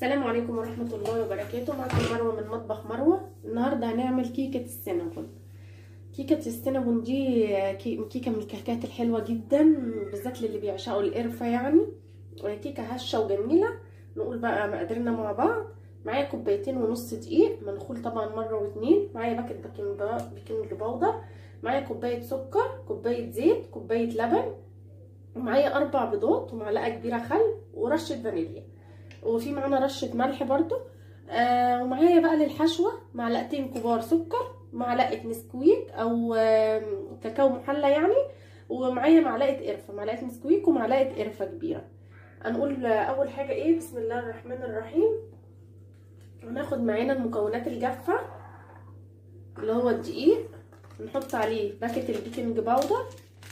السلام عليكم ورحمة الله وبركاته معكم مروة من مطبخ مروة النهاردة هنعمل كيكة السينابون كيكة السينابون دي كي- كيكة من الكيكات الحلوة جدا بالذات للي بيعشقوا القرفة يعني كيكة هشة وجميلة نقول بقى مقاديرنا مع بعض معايا كوبايتين ونص دقيق منخول طبعا مرة واتنين معايا باكت بيكنج با- بيكنج باودر معايا كوباية سكر كوباية زيت كوباية لبن ومعايا أربع بيضات ومعلقة كبيرة خل ورشة فانيليا وفي معانا رشة ملح برضو آه ومعايا بقى للحشوة معلقتين كبار سكر معلقة نسكويك او آه كاكاو محلى يعني ومعايا معلقة قرفة معلقة نسكويك ومعلقة قرفة كبيرة هنقول اول حاجة ايه بسم الله الرحمن الرحيم هناخد معانا المكونات الجافة اللي هو الدقيق نحط عليه باكت البيكنج باودر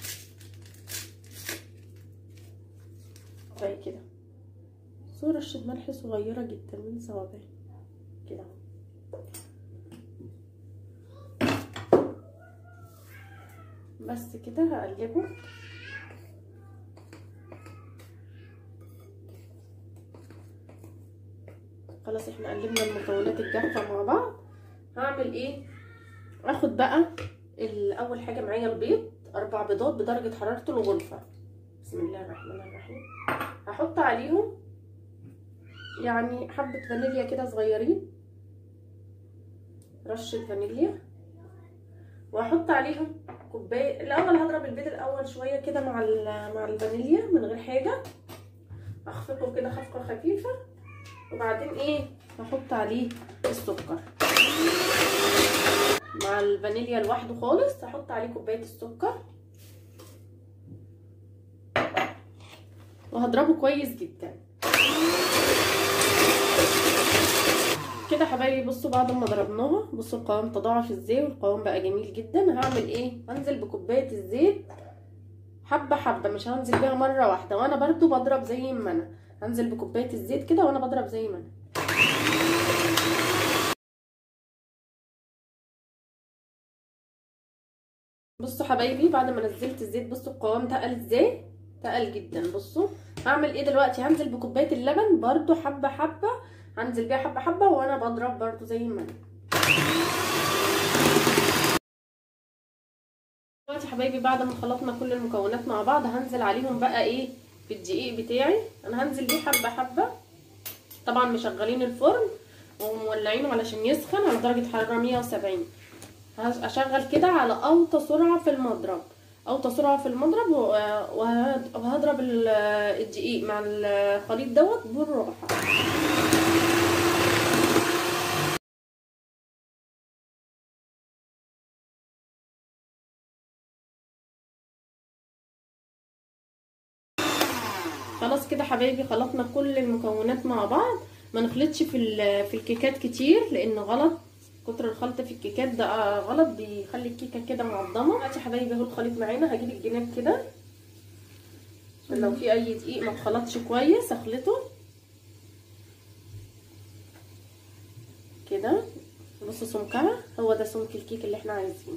زي كده صورة رشة ملح صغيرة جدا من صوابعي كده بس كده هقلبه خلاص احنا قلبنا المكونات الجافة مع بعض هعمل ايه اخد بقى اول حاجة معايا البيض اربع بيضات بدرجة حرارة الغرفة بسم الله الرحمن الرحيم هحط عليهم يعني حبة فانيليا كده صغيرين رشة فانيليا وهحط عليهم كوباية الأول هضرب البيض الأول شوية كده مع مع الفانيليا من غير حاجة أخفقه كده خفقة خفيفة وبعدين إيه هحط عليه السكر مع الفانيليا لوحده خالص هحط عليه كوباية السكر وهضربه كويس جدا كده حبايبي بصوا بعد ما ضربناها بصوا القوام تضاعف ازاي والقوام بقى جميل جدا هعمل ايه هنزل بكوبايه الزيت حبه حبه مش هنزل بيها مره واحده وانا برضو بضرب زي ما انا هنزل بكوبايه الزيت كده وانا بضرب زي ما انا بصوا حبايبي بعد ما نزلت الزيت بصوا القوام تقل ازاي تقل جدا بصوا هعمل ايه دلوقتي هنزل بكوبايه اللبن برضو حبه حبه هنزل بيها حبه حبه وانا بضرب برضو زي ما انا دلوقتي حبايبي بعد ما خلطنا كل المكونات مع بعض هنزل عليهم بقى ايه بالدقيق بتاعي انا هنزل بيه حبه حبه طبعا مشغلين الفرن ومولعينه علشان يسخن على درجه حراره 170 هشغل كده على اوطى سرعه في المضرب اوطى سرعه في المضرب وهضرب الدقيق مع الخليط دوت بالراحه خلاص كده حبايبي خلطنا كل المكونات مع بعض ما نخلطش في في الكيكات كتير لان غلط كتر الخلط في الكيكات ده غلط بيخلي الكيكه كده معضمه دلوقتي يا حبايبي اهو الخليط معانا هجيب الجناب كده عشان لو في اي دقيق ما اتخلطش كويس اخلطه كده بصوا سمكها هو ده سمك الكيك اللي احنا عايزينه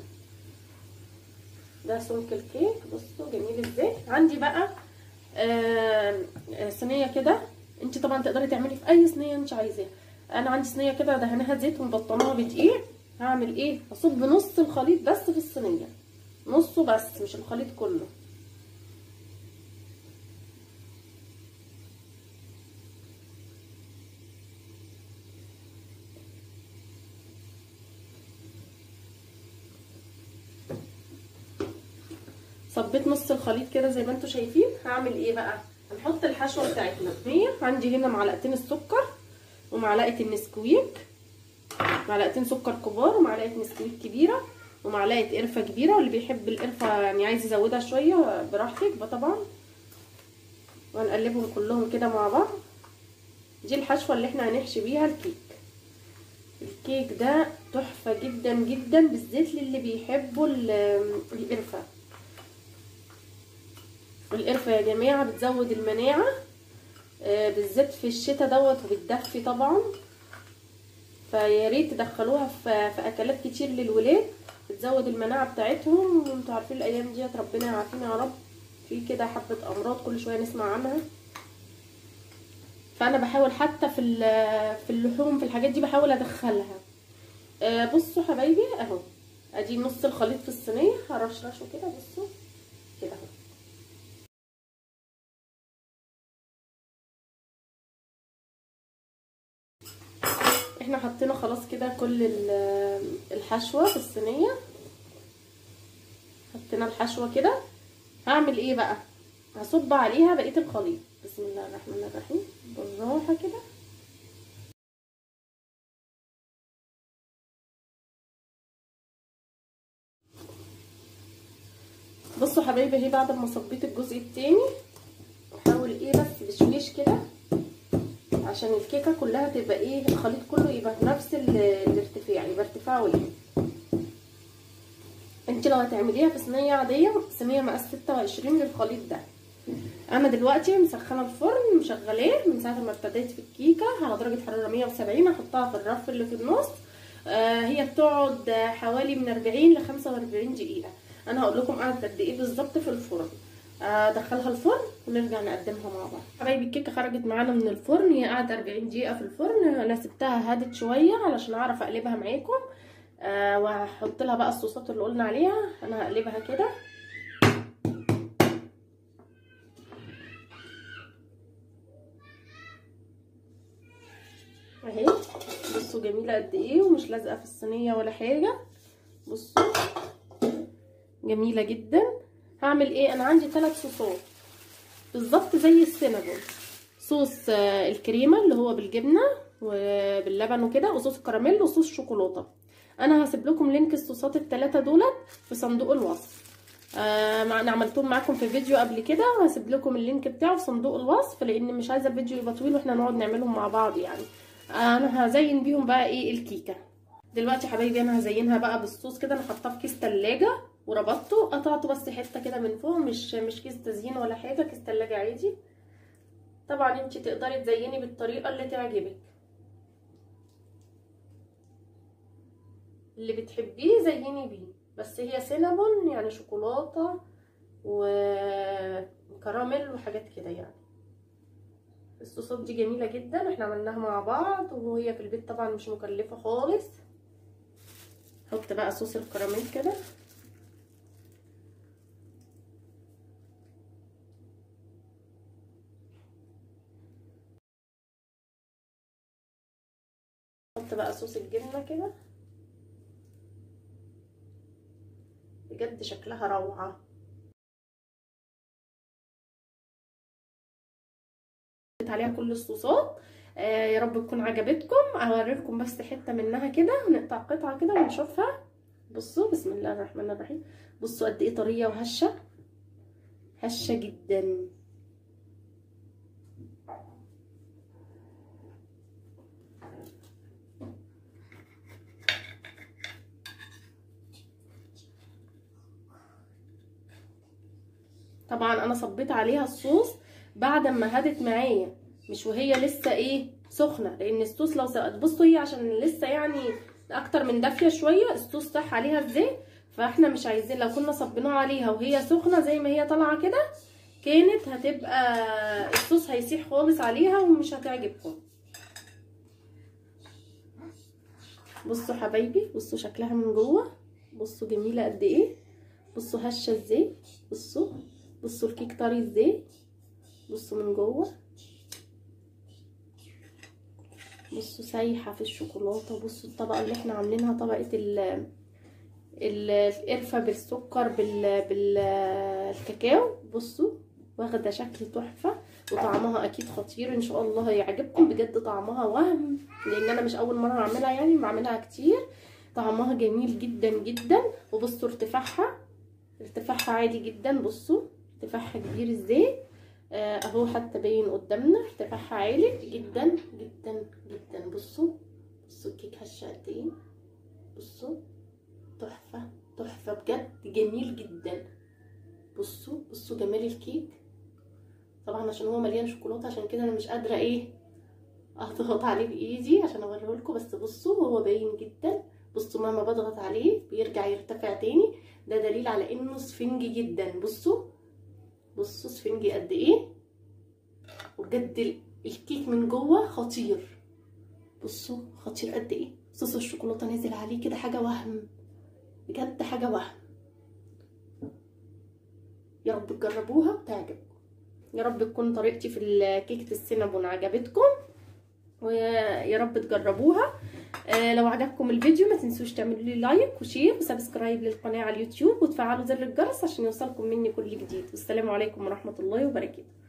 ده سمك الكيك بصوا جميل ازاي عندي بقى آه صينيه كده انت طبعا تقدري تعملي في اي صينيه انت عايزاها انا عندي صينيه كده دهناها زيت ومبطناها بدقيق هعمل ايه هصب نص الخليط بس في الصينيه نصه بس مش الخليط كله صبيت نص الخليط كده زي ما انتم شايفين هعمل ايه بقى هنحط الحشوه بتاعتنا هي عندي هنا معلقتين السكر ومعلقه النسكويك معلقتين سكر كبار ومعلقه نسكويك كبيره ومعلقه قرفه كبيره واللي بيحب القرفه يعني عايز يزودها شويه براحتك بقى طبعا وهنقلبهم كلهم كده مع بعض دي الحشوه اللي احنا هنحشي بيها الكيك الكيك ده تحفه جدا جدا بالذات للي بيحبوا القرفه القرفه يا جماعه بتزود المناعه آه بالذات في الشتاء دوت وبتدفي طبعا فيا ريت تدخلوها في, في اكلات كتير للولاد بتزود المناعه بتاعتهم وانتوا عارفين الايام ديت ربنا يعافينا يا رب في كده حبه امراض كل شويه نسمع عنها فانا بحاول حتى في ال- في اللحوم في الحاجات دي بحاول ادخلها آه، بصوا حبايبي اهو ادي نص الخليط في الصينيه هرشرشه كده بصوا كده اهو احنا حطينا خلاص كده كل ال- الحشوه في الصينيه حطينا الحشوه كده هعمل ايه بقى هصب عليها بقيه الخليط بسم الله الرحمن الرحيم بالراحه كده بصوا حبايبي اهي بعد ما صبيت الجزء التاني احاول ايه بس بشويش كده عشان الكيكه كلها تبقى ايه الخليط كله يبقى نفس ال- الارتفاع يبقى ارتفاعه واحد انت لو هتعمليها في صينيه عاديه صينيه مقاس 26 للخليط ده انا دلوقتي مسخنه الفرن مشغلاه من ساعه ما ابتديت في الكيكه على درجه حراره 170 هحطها في الرف اللي في النص آه هي بتقعد حوالي من 40 ل 45 دقيقه انا هقول لكم قعدت قد ايه بالظبط في الفرن ادخلها الفرن ونرجع نقدمها مع بعض حبايبي الكيكه خرجت معانا من الفرن هي قعدت 40 دقيقه في الفرن انا سبتها هدت شويه علشان اعرف اقلبها معاكم آه وهحط لها بقى الصوصات اللي قلنا عليها انا هقلبها كده اهي بصوا جميله قد ايه ومش لازقه في الصينيه ولا حاجه بصوا جميله جدا هعمل ايه انا عندي ثلاث صوصات بالظبط زي السينابون صوص الكريمه اللي هو بالجبنه وباللبن وكده وصوص الكراميل وصوص شوكولاته انا هسيب لكم لينك الصوصات الثلاثه دولت في صندوق الوصف آه انا عملتهم معاكم في فيديو قبل كده وهسيب لكم اللينك بتاعه في صندوق الوصف لان مش عايزه الفيديو يبقى طويل واحنا نقعد نعملهم مع بعض يعني آه انا هزين بيهم بقى ايه الكيكه دلوقتي حبايبي انا هزينها بقى بالصوص كده انا حاطاه في كيس تلاجة وربطته قطعته بس حته كده من فوق مش مش كيس تزيين ولا حاجه كيس تلاجة عادي طبعا انت تقدري تزيني بالطريقه اللي تعجبك اللي بتحبيه زيني بيه بس هي سينابون يعني شوكولاته وكراميل وحاجات كده يعني الصوصات دي جميله جدا احنا عملناها مع بعض وهي في البيت طبعا مش مكلفه خالص حط بقى صوص الكراميل كده حط بقى صوص الجبنه كده بجد شكلها روعه عليها كل الصوصات آه يا رب تكون عجبتكم هوريكم بس حته منها كده ونقطع قطعه كده ونشوفها بصوا بسم الله الرحمن الرحيم بصوا قد ايه طريه وهشه هشه جدا طبعا انا صبيت عليها الصوص بعد ما هدت معايا مش وهي لسه ايه سخنه لان الصوص لو سقط بصوا هي عشان لسه يعني اكتر من دافيه شويه الصوص صح عليها ازاي فاحنا مش عايزين لو كنا صبيناها عليها وهي سخنه زي ما هي طالعه كده كانت هتبقى الصوص هيسيح خالص عليها ومش هتعجبكم بصوا حبايبي بصوا شكلها من جوه بصوا جميله قد ايه بصوا هشه ازاي بصوا بصوا الكيك طري ازاي بصوا من جوه بصوا سايحه في الشوكولاته بصوا الطبقه اللي احنا عاملينها طبقه ال القرفه بالسكر بال بالكاكاو بصوا واخده شكل تحفه وطعمها اكيد خطير ان شاء الله هيعجبكم بجد طعمها وهم لان انا مش اول مره اعملها يعني بعملها كتير طعمها جميل جدا جدا وبصوا ارتفاعها ارتفاعها عالي جدا بصوا ارتفاعها كبير ازاي اهو حتى باين قدامنا ارتفاعها عالي جدا جدا جدا بصوا بصوا الكيك هشه قد ايه بصوا تحفه تحفه بجد جميل جدا بصوا بصوا جمال الكيك طبعا عشان هو مليان شوكولاته عشان كده انا مش قادره ايه اضغط عليه بايدي عشان اوريه لكم بس بصوا هو باين جدا بصوا مهما بضغط عليه بيرجع يرتفع تاني ده دليل على انه سفنجي جدا بصوا بصوا سفنجي قد ايه وبجد الكيك من جوه خطير بصوا خطير قد ايه صوص الشوكولاته نازل عليه كده حاجه وهم بجد حاجه وهم يا رب تجربوها وتعجبكم يا رب تكون طريقتي في كيكه السينابون عجبتكم ويا رب تجربوها آه لو عجبكم الفيديو ما تنسوش تعملوا لي لايك وشير وسبسكرايب للقناه على اليوتيوب وتفعلوا زر الجرس عشان يوصلكم مني كل جديد والسلام عليكم ورحمه الله وبركاته